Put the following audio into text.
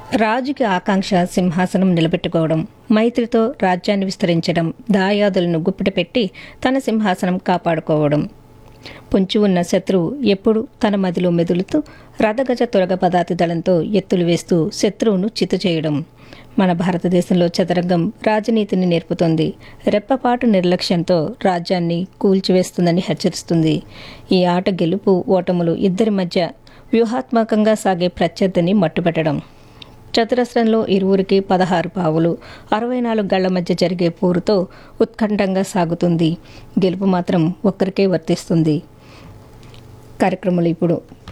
రాజుకి ఆకాంక్ష సింహాసనం నిలబెట్టుకోవడం మైత్రితో రాజ్యాన్ని విస్తరించడం దాయాదులను గుప్పిట పెట్టి తన సింహాసనం కాపాడుకోవడం పొంచి ఉన్న శత్రువు ఎప్పుడు తన మదిలో మెదులుతూ రథగజ తురగ పదాతి దళంతో ఎత్తులు వేస్తూ శత్రువును చిత్తు చేయడం మన భారతదేశంలో చదరంగం రాజనీతిని నేర్పుతోంది రెప్పపాటు నిర్లక్ష్యంతో రాజ్యాన్ని కూల్చివేస్తుందని హెచ్చరిస్తుంది ఈ ఆట గెలుపు ఓటములు ఇద్దరి మధ్య వ్యూహాత్మకంగా సాగే ప్రత్యర్థిని మట్టుపెట్టడం చతురస్రంలో ఇరువురికి పదహారు పావులు అరవై నాలుగు గళ్ల మధ్య జరిగే పోరుతో ఉత్కంఠంగా సాగుతుంది గెలుపు మాత్రం ఒక్కరికే వర్తిస్తుంది కార్యక్రమాలు ఇప్పుడు